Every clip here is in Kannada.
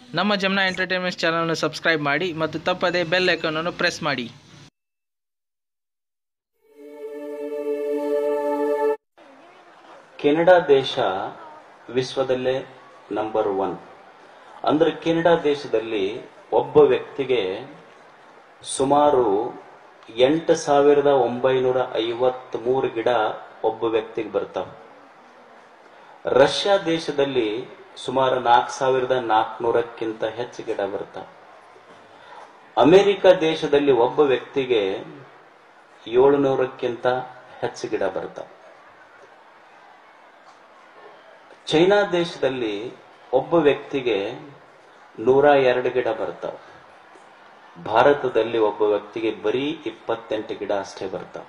ನಮ್ಮ ಜಮ್ನಾ ಎಂಟರ್ಟೈನ್ಮೆಂಟ್ಸ್ ಚಾನಲನ್ನು ಸಬ್ಸ್ಕ್ರೈಬ್ ಮಾಡಿ ಮತ್ತು ತಪ್ಪದೇ ಬೆಲ್ ಐಕಾನನ್ನು ಪ್ರೆಸ್ ಮಾಡಿ ಕೆನಡಾ ದೇಶ ವಿಶ್ವದಲ್ಲೇ ನಂಬರ್ ಒನ್ ಅಂದ್ರೆ ಕೆನಡಾ ದೇಶದಲ್ಲಿ ಒಬ್ಬ ವ್ಯಕ್ತಿಗೆ ಸುಮಾರು ಎಂಟು ಸಾವಿರದ ಒಂಬೈನೂರ ಐವತ್ತ್ ಮೂರು ಗಿಡ ಒಬ್ಬ ವ್ಯಕ್ತಿಗೆ ಬರ್ತಾವ ರಷ್ಯಾ ದೇಶದಲ್ಲಿ ಸುಮಾರು ನಾಲ್ಕು ಸಾವಿರದ ನಾಲ್ಕುನೂರಕ್ಕಿಂತ ಹೆಚ್ಚು ಗಿಡ ಬರ್ತಾವ ಅಮೆರಿಕ ದೇಶದಲ್ಲಿ ಒಬ್ಬ ವ್ಯಕ್ತಿಗೆ ಏಳುನೂರಕ್ಕಿಂತ ಹೆಚ್ಚು ಗಿಡ ಬರ್ತಾವ ಚೈನಾ ದೇಶದಲ್ಲಿ ಒಬ್ಬ ವ್ಯಕ್ತಿಗೆ ನೂರ ಎರಡು ಗಿಡ ಬರ್ತಾವ ಭಾರತದಲ್ಲಿ ಒಬ್ಬ ವ್ಯಕ್ತಿಗೆ ಬರೀ ಇಪ್ಪತ್ತೆಂಟು ಗಿಡ ಅಷ್ಟೇ ಬರ್ತಾವ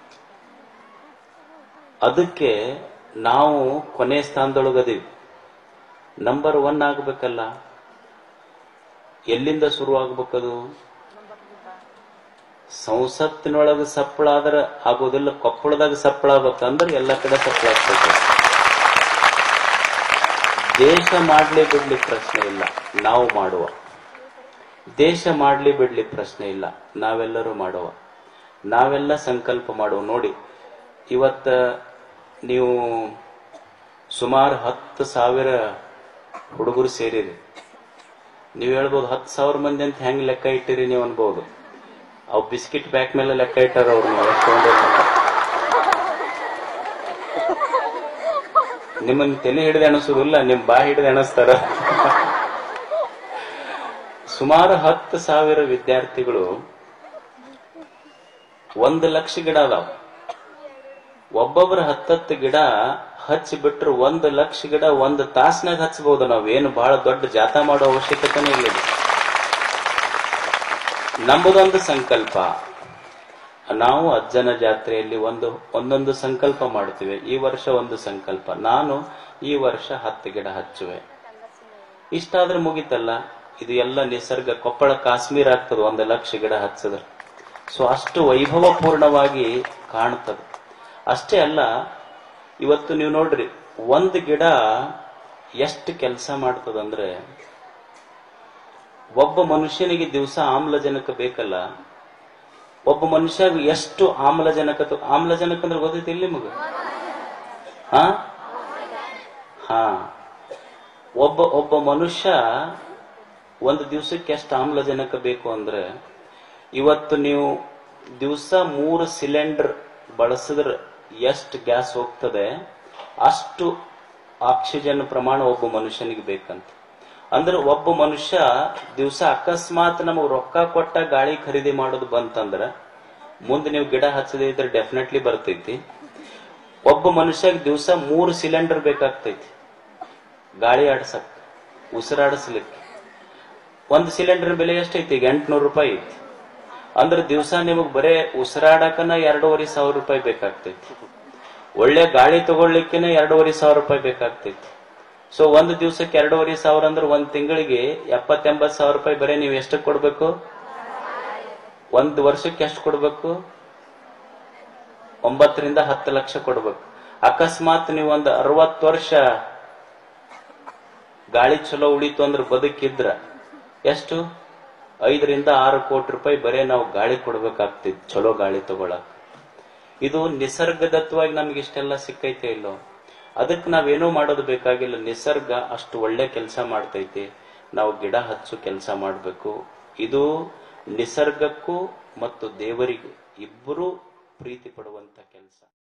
ಅದಕ್ಕೆ ನಾವು ಕೊನೆ ಸ್ಥಾನದೊಳಗದೀವಿ ನಂಬರ್ ಒನ್ ಆಗ್ಬೇಕಲ್ಲ ಎಲ್ಲಿಂದ ಶುರು ಆಗ್ಬೇಕದು ಸಂಸತ್ತಿನೊಳಗ ಸಪ್ಪಳ ಆದ್ರೆ ಆಗೋದಿಲ್ಲ ಕೊಪ್ಪಳದಾಗ ಸಪ್ಪಳ ಆಗ್ಬೇಕಂದ್ರೆ ಎಲ್ಲ ಕಡೆ ಸಪ್ಪಳ ಆಗ್ಬೇಕು ದೇಶ ಮಾಡ್ಲಿ ಬಿಡ್ಲಿ ಪ್ರಶ್ನೆ ಇಲ್ಲ ನಾವು ಮಾಡುವ ದೇಶ ಮಾಡ್ಲಿ ಬಿಡ್ಲಿ ಪ್ರಶ್ನೆ ಇಲ್ಲ ನಾವೆಲ್ಲರೂ ಮಾಡುವ ನಾವೆಲ್ಲ ಸಂಕಲ್ಪ ಮಾಡುವ ನೋಡಿ ಇವತ್ತ ನೀವು ಸುಮಾರು ಹತ್ತು ಸಾವಿರ ಹುಡುಗರು ಸೇರಿರಿ ನೀವು ಹೇಳ್ಬೋದು ಹತ್ತು ಸಾವಿರ ಮಂದಿ ಅಂತ ಹೆಂಗ್ ಲೆಕ್ಕ ಇಟ್ಟಿರಿ ನೀವು ಅನ್ಬೋದು ಅವ್ ಬಿಸ್ಕಿಟ್ ಬ್ಯಾಕ್ ಮೇಲೆ ಲೆಕ್ಕ ಇಟ್ಟಾರ ಅವ್ರು ನೀವು ಎಷ್ಟು ತಗೊಂಡಿರ್ತಾರ. ನಿಮ್ಮನ್ನ ತಲೆ ಹಿಡಿದು ಎಣಸುದಿಲ್ಲ ನಿಮ್ ಬಾ ಹಿಡಿದು ಎಣಸ್ತಾರ ಸುಮಾರು ಹತ್ತು ಸಾವಿರ ವಿದ್ಯಾರ್ಥಿಗಳು ಒಂದು ಲಕ್ಷ ಗಿಡ ಅದಾವ ಒಬ್ಬೊಬ್ರ ಹತ್ತತ್ತು ಗಿಡ ಹಚ್ಚಿ ಬಿಟ್ರು ಒಂದು ಲಕ್ಷ ಗಿಡ ಒಂದು ತಾಸ್ನಾಗ ಹಚ್ಚಬಹುದು ನಾವೇನು ಬಹಳ ದೊಡ್ಡ ಜಾತ ಮಾಡೋ ಅವಶ್ಯಕತೆನೇ ಇಲ್ಲ ಇದು. ನಮ್ಮದೊಂದು ಸಂಕಲ್ಪ ನಾವು ಅಜ್ಜನ ಜಾತ್ರೆಯಲ್ಲಿ ಒಂದು ಒಂದೊಂದು ಸಂಕಲ್ಪ ಮಾಡ್ತೀವಿ ಈ ವರ್ಷ ಒಂದು ಸಂಕಲ್ಪ ನಾನು ಈ ವರ್ಷ ಹತ್ತು ಗಿಡ ಹಚ್ಚುವೆ ಇಷ್ಟಾದ್ರೆ ಮುಗಿತಲ್ಲ ಇದು ಎಲ್ಲ ನಿಸರ್ಗ ಕೊಪ್ಪಳ ಕಾಶ್ಮೀರ ಆಗ್ತದೆ ಒಂದು ಲಕ್ಷ ಗಿಡ ಹಚ್ಚಿದ್ರೆ ಸೊ ಅಷ್ಟು ವೈಭವಪೂರ್ಣವಾಗಿ ಕಾಣ್ತದೆ ಅಷ್ಟೇ ಅಲ್ಲ ಇವತ್ತು ನೀವು ನೋಡ್ರಿ ಒಂದು ಗಿಡ ಎಷ್ಟು ಕೆಲಸ ಮಾಡ್ತದಂದ್ರೆ ಒಬ್ಬ ಮನುಷ್ಯನಿಗೆ ದಿವಸ ಆಮ್ಲಜನಕ ಬೇಕಲ್ಲ ಒಬ್ಬ ಮನುಷ್ಯ ಎಷ್ಟು ಆಮ್ಲಜನಕ ತ- ಆಮ್ಲಜನಕ ಅಂದ್ರೆ ಗೊತ್ತೈತಿ ಇಲ್ಲಿ ಮಗ ಹಾ ಹಾ ಒಬ್ಬ ಒಬ್ಬ ಮನುಷ್ಯ ಒಂದು ದಿವಸಕ್ಕೆ ಎಷ್ಟು ಆಮ್ಲಜನಕ ಬೇಕು ಅಂದ್ರೆ ಇವತ್ತು ನೀವು ದಿವಸ ಮೂರು ಸಿಲಿಂಡರ್ ಬಳಸಿದ್ರೆ ಎಷ್ಟು ಗ್ಯಾಸ್ ಹೋಗ್ತದೆ ಅಷ್ಟು ಆಕ್ಸಿಜನ್ ಪ್ರಮಾಣ ಒಬ್ಬ ಮನುಷ್ಯನಿಗೆ ಬೇಕಂತ ಅಂದ್ರೆ ಒಬ್ಬ ಮನುಷ್ಯ ದಿವಸ ಅಕಸ್ಮಾತ್ ನಮಗ್ ರೊಕ್ಕ ಕೊಟ್ಟ ಗಾಳಿ ಖರೀದಿ ಮಾಡೋದು ಬಂತಂದ್ರ ಮುಂದೆ ನೀವು ಗಿಡ ಹಚ್ಚದೇ ಇದ್ರೆ ಡೆಫಿನೆಟ್ಲಿ ಬರ್ತೈತಿ ಒಬ್ಬ ಮನುಷ್ಯಗೆ ದಿವಸ ಮೂರು ಸಿಲಿಂಡರ್ ಬೇಕಾಗ್ತೈತಿ ಗಾಳಿ ಆಡ್ಸಕ್ ಉಸಿರಾಡಿಸ್ಲಿಕ್ಕೆ ಒಂದು ಸಿಲಿಂಡರ್ ಬೆಲೆ ಎಷ್ಟೈತಿ ಈಗ ಎಂಟ್ನೂರು ರೂಪಾಯಿ ಐತಿ ಅಂದ್ರೆ ದಿವಸ ನಿಮಗ್ ಬರೇ ಉಸಿರಾಡಕನ ಎರಡೂವರೆ ಸಾವಿರ ರೂಪಾಯಿ ಬೇಕಾಗ್ತೈತಿ ಒಳ್ಳೆ ಗಾಳಿ ತಗೊಳ್ಲಿಕ್ಕೆನೆ ಎರಡೂವರೆ ಸಾವಿರ ರೂಪಾಯಿ ಬೇಕಾಗ್ತೈತಿ ಸೊ ಒಂದು ದಿವಸಕ್ಕೆ ಎರಡೂವರೆ ಸಾವಿರ ಅಂದ್ರೆ ಒಂದ್ ತಿಂಗಳಿಗೆ ಎಪ್ಪತ್ತೆಂಬತ್ ಸಾವಿರ ರೂಪಾಯಿ ಬರೀ ನೀವು ಎಷ್ಟು ಕೊಡ್ಬೇಕು ಒಂದ್ ವರ್ಷಕ್ಕೆ ಎಷ್ಟು ಕೊಡ್ಬೇಕು ಒಂಬತ್ತರಿಂದ ಹತ್ತು ಲಕ್ಷ ಕೊಡ್ಬೇಕು ಅಕಸ್ಮಾತ್ ನೀವು ಒಂದು ಅರವತ್ತು ವರ್ಷ ಗಾಳಿ ಚಲೋ ಉಳಿತು ಅಂದ್ರೆ ಬದುಕಿದ್ರ ಎಷ್ಟು ಐದರಿಂದ ಆರು ಕೋಟಿ ರೂಪಾಯಿ ಬರೇ ನಾವು ಗಾಳಿ ಕೊಡ್ಬೇಕಾಗ್ತಿತ್ತು ಚಲೋ ಗಾಳಿ ತಗೊಳಕ್ ಇದು ನಿಸರ್ಗದತ್ವವಾಗಿ ನಮ್ಗೆ ಇಷ್ಟೆಲ್ಲ ಸಿಕ್ಕೈತೆ ಇಲ್ಲೋ ಅದಕ್ಕೆ ನಾವೇನೋ ಮಾಡೋದು ಬೇಕಾಗಿಲ್ಲ ನಿಸರ್ಗ ಅಷ್ಟು ಒಳ್ಳೆ ಕೆಲಸ ಮಾಡ್ತೈತಿ ನಾವು ಗಿಡ ಹಚ್ಚು ಕೆಲಸ ಮಾಡಬೇಕು ಇದು ನಿಸರ್ಗಕ್ಕೂ ಮತ್ತು ದೇವರಿಗೂ ಇಬ್ಬರೂ ಪ್ರೀತಿ ಪಡುವಂತ ಕೆಲಸ